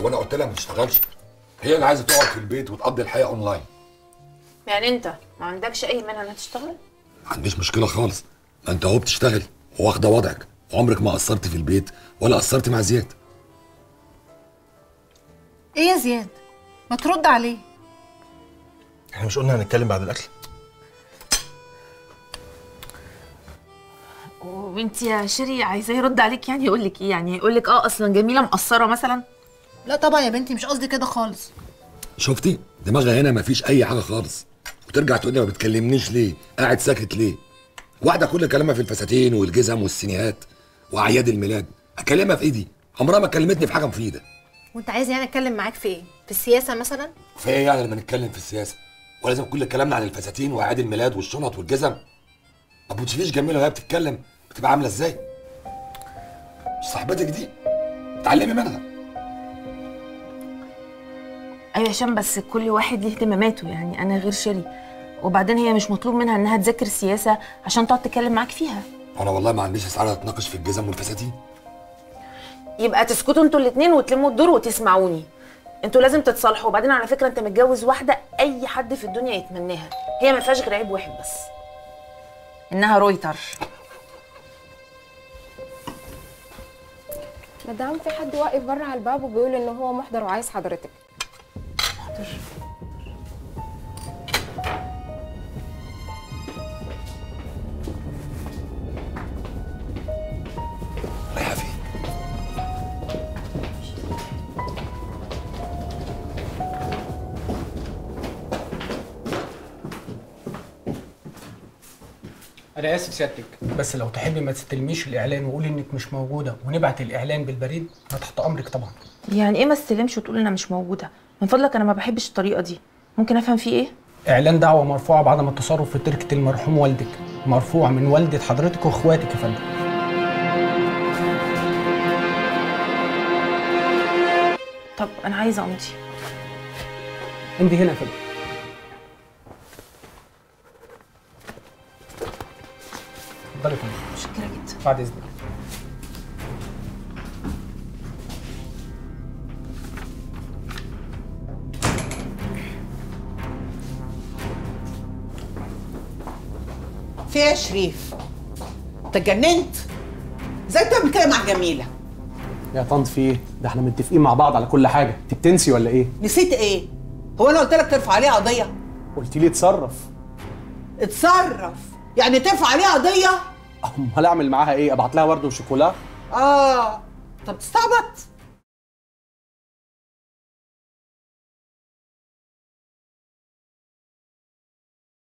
هو انا قلت لها ما تشتغلش هي اللي عايزه تقعد في البيت وتقضي الحياه اونلاين يعني انت ما عندكش اي مانع انها تشتغل ما عنديش مشكله خالص ما انت اهو بتشتغل واخده وضعك وعمرك ما قصرت في البيت ولا قصرت مع زياد ايه يا زياد ما ترد عليه احنا مش قلنا هنتكلم بعد الاكل وانت يا شيري عايزاه يرد عليك يعني يقول لك ايه يعني يقول لك اه اصلا جميله مقصره مثلا لا طبعا يا بنتي مش قصدي كده خالص شفتي دماغها هنا ما فيش اي حاجه خالص وترجع تقول لي ما بتكلمنيش ليه قاعد ساكت ليه واحده كل كلامها في الفساتين والجزم والسينيهات واعياد الميلاد اكلمها في ايدي عمرها ما كلمتني في حاجه مفيده وانت عايز يعني اتكلم معاك في ايه في السياسه مثلا في ايه يعني لما نتكلم في السياسه ولازم كل كلامنا عن الفساتين واعياد الميلاد والشنط والجزم ما بتشوفيش جميله وهي بتتكلم بتبقى عامله ازاي مش صاحبتك دي اتعلمي منها ايوه هشام بس كل واحد ليه اهتماماته يعني انا غير شيري وبعدين هي مش مطلوب منها انها تذاكر سياسه عشان تقعد تتكلم معاك فيها انا والله ما عنديش اسعار اتناقش في الجزم والفساتين يبقى تسكتوا انتوا الاثنين وتلموا الدور وتسمعوني انتوا لازم تتصالحوا وبعدين على فكره انت متجوز واحده اي حد في الدنيا يتمناها هي ما فيهاش غير عيب واحد بس انها رويتر مدام في حد واقف بره على الباب وبيقول ان هو محضر وعايز حضرتك رايحه فين انا اسف سيادتك بس لو تحبي ما تستلميش الاعلان وقولي انك مش موجوده ونبعت الاعلان بالبريد انا تحت امرك طبعا يعني ايه ما استلمش وتقول انا مش موجوده من فضلك انا ما بحبش الطريقه دي ممكن افهم فيه ايه اعلان دعوه مرفوعه بعدم التصرف في تركه المرحوم والدك مرفوع من والده حضرتك واخواتك يا فندم طب انا عايزه امضي انت هنا يا فندم اتفضلي يا فندم متشكره جدا بعد اذنك في ايه يا شريف انت اتجننت ازاي تعمل كده مع جميله يا طنط في ايه؟ ده احنا متفقين مع بعض على كل حاجه، انت بتنسي ولا ايه؟ نسيت ايه هو انا قلت لك ترفع عليها قضيه قلت لي اتصرف، اتصرف يعني ترفع عليها قضيه امال اعمل معاها ايه؟ ابعت لها ورد وشوكولا؟ اه طب تستعبط